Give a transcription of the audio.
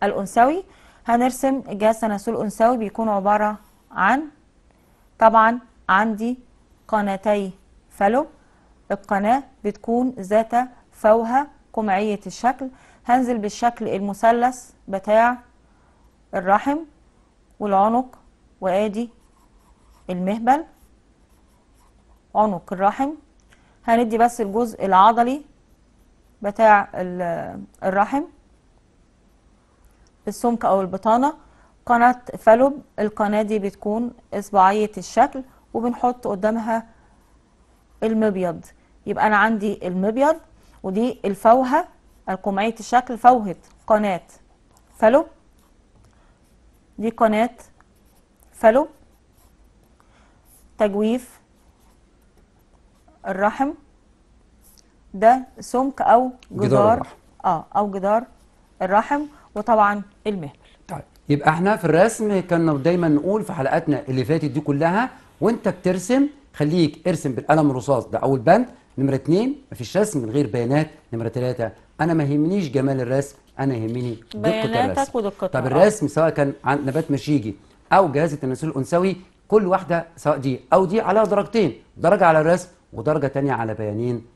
الأنثوي هنرسم جهاز تناسل أنثوي بيكون عبارة عن طبعا عندي قناتي فالوب القناة بتكون ذات فوهة قمعية الشكل هنزل بالشكل المثلث بتاع الرحم والعنق وادي المهبل عنق الرحم هندي بس الجزء العضلي بتاع ال- الرحم السمك او البطانة قناة فالوب القناة دي بتكون اصبعية الشكل وبنحط قدامها المبيض يبقى انا عندي المبيض ودي الفوهة القمعية الشكل فوهة قناة فالوب دي قناة فالوب تجويف الرحم ده سمك او جدار جدار الرحم. اه او جدار الرحم وطبعا المهبل طيب يبقى احنا في الرسم كنا دايما نقول في حلقاتنا اللي فاتت دي كلها وانت بترسم خليك ارسم بالقلم الرصاص ده اول بند نمره اتنين مفيش رسم من غير بيانات نمره ثلاثة انا ما يهمنيش جمال الرسم انا يهمني دقة بياناتك الرسم ودقتها، طب آه. الرسم سواء كان عن نبات مشيجي او جهاز التناسل الانثوي كل واحده سواء دي او دي عليها درجتين درجه على الرسم ودرجه تانية على بيانين